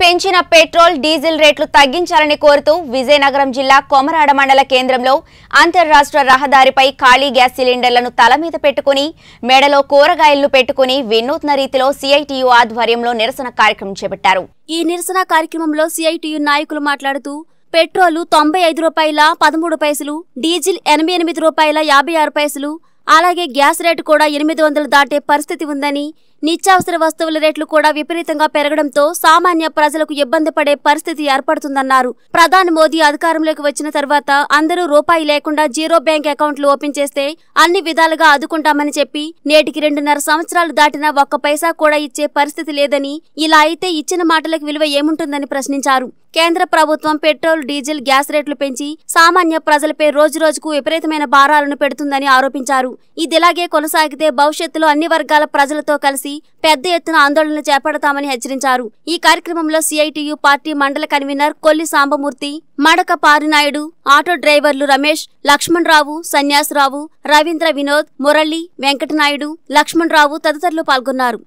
పెంచిన petrol diesel రేట్లు తగ్గించాలని కోరుతూ విజయనగరం జిల్లా కొమరాడ మండల కేంద్రంలో అంతర్రాష్ట్ర రహదారిపై ఖాళీ గ్యాస్ సిలిండర్లను తల మీద పెట్టుకుని మెడలో కూరగాయలను పెట్టుకుని వినూత్న రీతిలో సిఐటియు ఆధ్వర్యంలో నిరసన కార్యక్రమం చేపట్టారు ఈ నిరసన కార్యక్రమంలో సిఐటియు నాయకులు మాట్లాడుతూ పెట్రోలు తొంభై ఐదు రూపాయల పదమూడు పైసలు డీజిల్ ఎనభై ఎనిమిది రూపాయల యాభై ఆరు పైసలు అలాగే గ్యాస్ రేటు కూడా ఎనిమిది వందలు దాటే పరిస్థితి ఉందని నిత్యావసర వస్తువుల రేట్లు కూడా విపరీతంగా పెరగడంతో సామాన్య ప్రజలకు ఇబ్బంది పడే పరిస్థితి ఏర్పడుతుందన్నారు ప్రధాని మోదీ అధికారంలోకి వచ్చిన తర్వాత అందరూ రూపాయి లేకుండా జీరో బ్యాంక్ అకౌంట్లు ఓపెన్ చేస్తే అన్ని విధాలుగా ఆదుకుంటామని చెప్పి నేటికి రెండున్నర సంవత్సరాలు దాటినా ఒక్క పైసా కూడా ఇచ్చే పరిస్థితి లేదని ఇలా అయితే ఇచ్చిన మాటలకు విలువ ఏముంటుందని ప్రశ్నించారు కేంద్ర ప్రభుత్వం పెట్రోల్ డీజిల్ గ్యాస్ రేట్లు పెంచి సామాన్య ప్రజలపై రోజు రోజుకు విపరీతమైన భారాలను పెడుతుందని ఆరోపించారు ఇదిలాగే కొనసాగితే భవిష్యత్తులో అన్ని వర్గాల ప్రజలతో కలిసి పెద్ద ఎత్తున ఆందోళనలు చేపడతామని హెచ్చరించారు ఈ కార్యక్రమంలో సిఐటియు పార్టీ మండల కన్వీనర్ కొల్లి సాంబమూర్తి మడక పారినాయుడు ఆటో డ్రైవర్లు రమేష్ లక్ష్మణ్ రావు సన్యాసరావు రవీంద్ర వినోద్ మురళి వెంకటనాయుడు లక్ష్మణ్ రావు తదితరులు పాల్గొన్నారు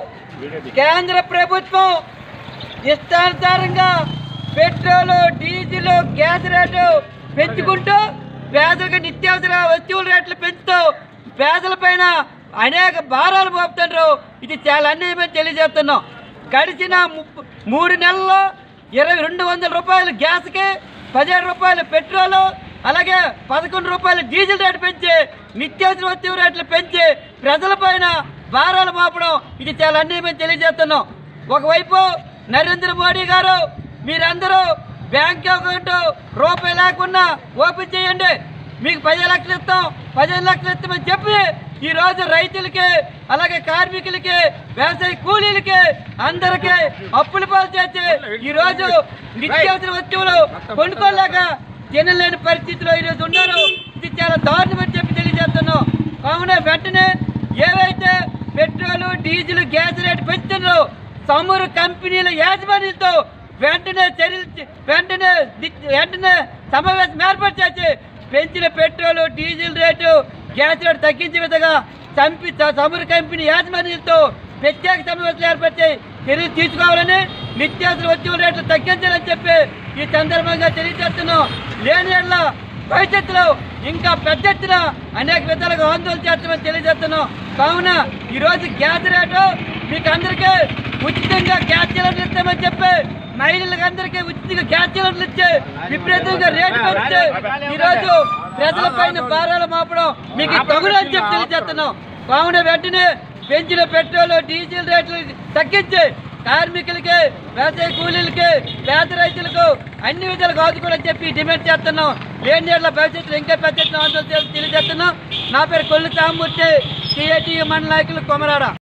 కేంద్ర ప్రభుత్వం ఇష్టానుసారంగా పెట్రోల్ డీజిల్ గ్యాస్ రేటు పెంచుకుంటూ పేదలకు నిత్యావసర వస్తువుల రేట్లు పెంచుతూ పేదలపైన అనేక భారాలు మోపుతుండ్రు ఇది చాలా అన్యాయమని తెలియజేస్తున్నాం గడిచిన ముప్ప- మూడు నెలల్లో ఇరవై రెండు వందల రూపాయలు గ్యాస్కి పదిహేడు రూపాయలు పెట్రోలు అలాగే పదకొండు రూపాయలు డీజిల్ రేటు పెంచి నిత్యావసర వస్తువు రేట్లు పెంచి ప్రజలపైన భారాలు మోపడం ఇది చాలా అన్యాయమని తెలియజేస్తున్నాం ఒకవైపు నరేంద్ర మోడీ గారు మీరందరూ బ్యాంక్ అకౌంట్ రూపాయి లేకుండా ఓపెన్ చేయండి మీకు పదిహేను లక్షలు ఇస్తాం పదిహేను లక్షలు ఇస్తామని చెప్పి ఈ రోజు రైతులకి అలాగే కార్మికులకి వ్యవసాయ కూలీలకి అందరికీ అప్పుల పాలు చేసి ఈ రోజు నిత్యావసర వస్తువులు కొనుక్కోలేక తినలేని పరిస్థితిలో ఈరోజు ఉన్నారు ఇది చాలా దారుణమని చెప్పి తెలియజేస్తున్నాం కావున వెంటనే ఏవైతే పెట్రోల్ డీజిల్ గ్యాస్ రేటు పెంచుతున్నారో చమురు కంపెనీల యాజమాన్యంతో వెంటనే చర్యలు చే- వెంటనే ది- వెంటనే సమావేశం ఏర్పాటు చేసి పెంచిన petrol diesel rate gas rate తగ్గించే విధంగా చంపి చ- చమురు కంపెనీ యాజమాన్యంతో ప్రత్యేక సమావేశాలు ఏర్పరిచి చర్యలు తీసుకోవాలని నిత్యావసర వస్తువుల రేట్లు తగ్గించాలని చెప్పి ఈ సందర్భంగా తెలియజేస్తున్నాం లేని యెడల భవిష్యత్తులో ఇంకా పెద్ద ఎత్తున అనేక విధాలుగా ఆందోళన చేస్తామని తెలియజేస్తున్నాం కావున ఈరోజు గ్యాస్ రేటు మీకు అందరికీ ఉచితంగా గ్యాస్ సిలిండర్ ఇస్తామని చెప్పి మహిళలకు అందరికీ ఉచితంగా గ్యాస్ సిలిండర్లు ఇచ్చి విపరీతంగా రేటు పెంచి ఈరోజు ప్రజలపైన భారాలు మాపడం మీకు తగులు అని చెప్పి తెలియజేస్తున్నాం కావున వెంటనే పెంచిన పెట్రోల్ డీజిల్ రేట్లు తగ్గించి కార్మికులకి వ్యవసాయ కూలీలకి పేద రైతులకు అన్ని విధాలుగా ఆదుకోవాలని చెప్పి డిమాండ్ చేస్తున్నాం లేని ఏళ్ళ భవిష్యత్తులో ఇంకా పెద్ద ఎత్తున ఆందోళన చేయాలని తెలియజేస్తున్నాం నా పేరు కొల్లు సామూర్తి సిఐటి మండల నాయకులు కొమరాడ